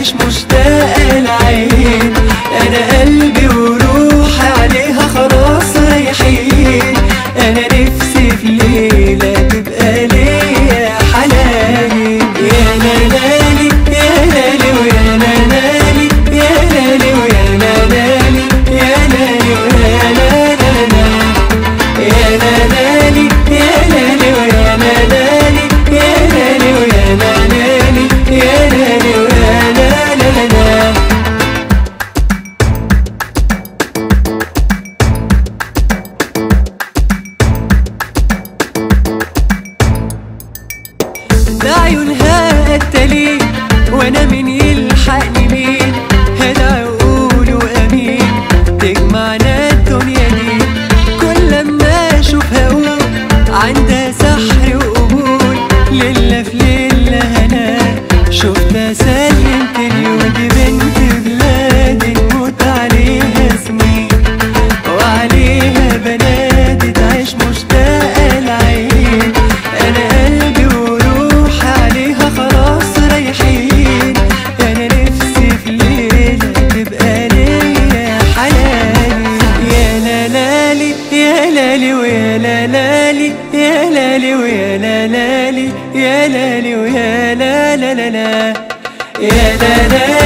عايش مشتاق العين انا قلبي وروحي عليها خلاص رايحين انا نفسي في ليلة تبقى ليا حلالي يا لالي يا لالي ويا لالي يا لالي ويا لالي يا لالي ويا لالي يا لالي يا لالي ويا لالي يا لالي ويا لالي يا لالي ويا لالي بعيونها قتلين وانا مين يلحقني مين هدعي وقولوا امين تجمعنا الدنيا دي كل لما اشوفها اقول عندها سحر وقبول ليلة في ليلة هنا شفتها سلمت لي ودي بنت بلادي نموت عليها سنين وعليها بنادي تعيش مشتاقة العين أنا قلبي وروحي عليها خلاص رايحين أنا نفسي في ليلة تبقى ليا حلالي يا لالي يا لالي ويا لالي يا لالي ويا لالي يا لالي ويا لا لا لا لا يا لالي